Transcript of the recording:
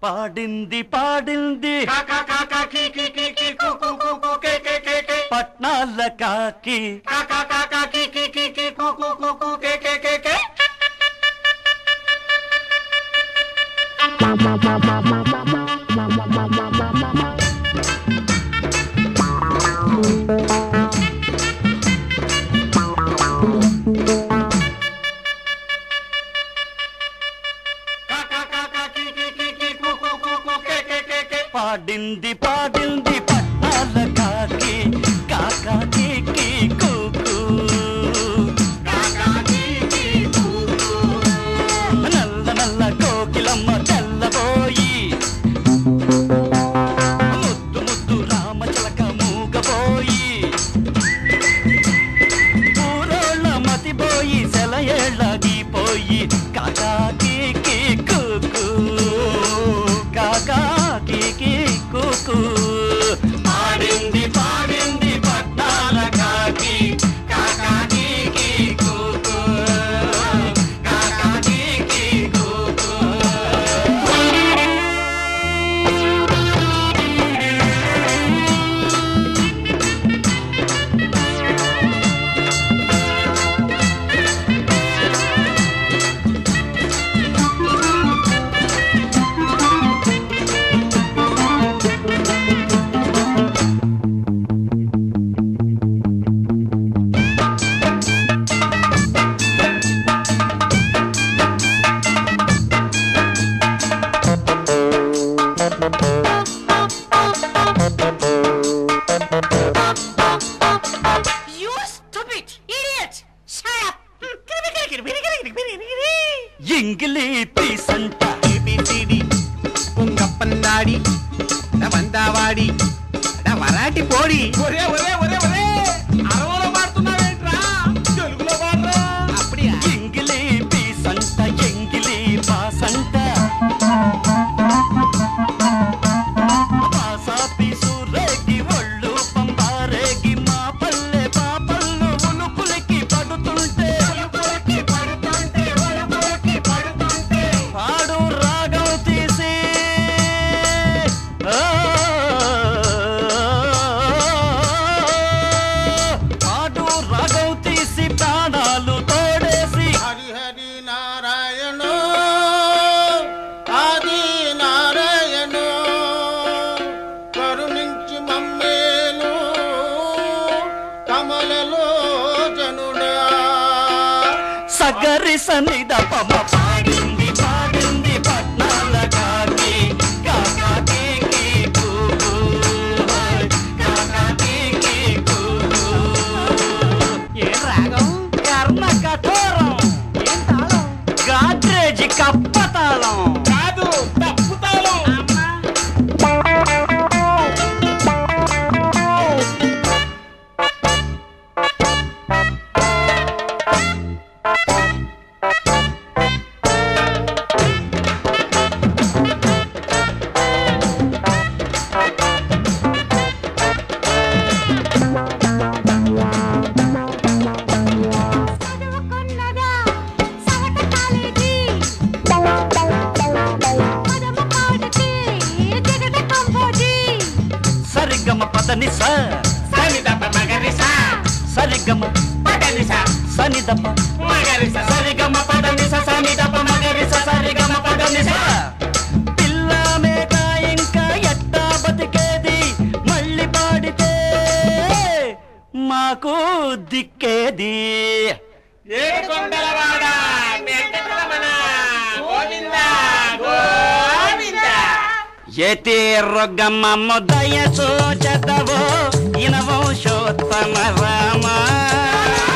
పాడింది పాడింది పట్నాల కాకి పాడింది పాడింది పట్నాల కాకి కాకాకి కూకు నల్ల నల్ల కోకిలమ్మ తెల్లబోయి ముద్దు ముద్దు రామచిలక మూగబోయి ఊరోళ్ళ మతిపోయి సెలయేళ్ళగిపోయి కాకాకి కూకు కాకాకి కూకు పాడింది పాడింది పట్నాల కాకి కాకాకి కూకు కాకాకి కూకు You stupid idiot! Shut up! ఇంగిలి పీసంట ఏబిసిడి పుంగప్పన్నాడి వందావాడి వరాటి పోడి ఒరే ఒరే ఒరే ఒరే అరవలో పాడుతున్నావేంట్రా తెలుగులో పాడరా అప్పుడే ఎంగిలి పీసంట ఎంగిలి పాసంట పాసా పీసు రేగి ఒళ్ళు పంబారేగి మా పల్లె పాపళ్ళు ఉలుకులకి పడుతుంటే పాడు రాగం తీసి ఆ, పాడు రాగం తీసి ప్రాణాలు తోడేసి హరి హరి నారాయణ ఆది నారాయణ కరుణించి మమ్మేలు కమలలో జనుడా సగరి సన్నిధ పమ పాడింది పాడింది పట్నాల కాకి కాకాకి కూకు కాకాకి కూకు ఏ రాగం కర్ణ కఠోరం ఏం తాళం గాడ్రేజ్ కప్పతాళం కాదు తప్పుతాళం చదువుకున్నదా సవట కాలేజీ పదమ పాటకి జగట కంపోజీ సరిగమ పదని స సనిదప్ప మగరిస సరిగమ పగరిస సనిదప మగరిస సరిగమ పదని స సనిదప మగరి స సరిగమ పదని స పిల్ల మేక ఇంకా ఎట్టా బతికేది మళ్ళీ పాడితే మాకు దిక్కేది ఏడుకొండలవాడ వెంకటరమణ గోవింద గోవింద ఎతి రొగ్గమ్మ దయ సోచతవో ఇనవో శోత్తమ రామ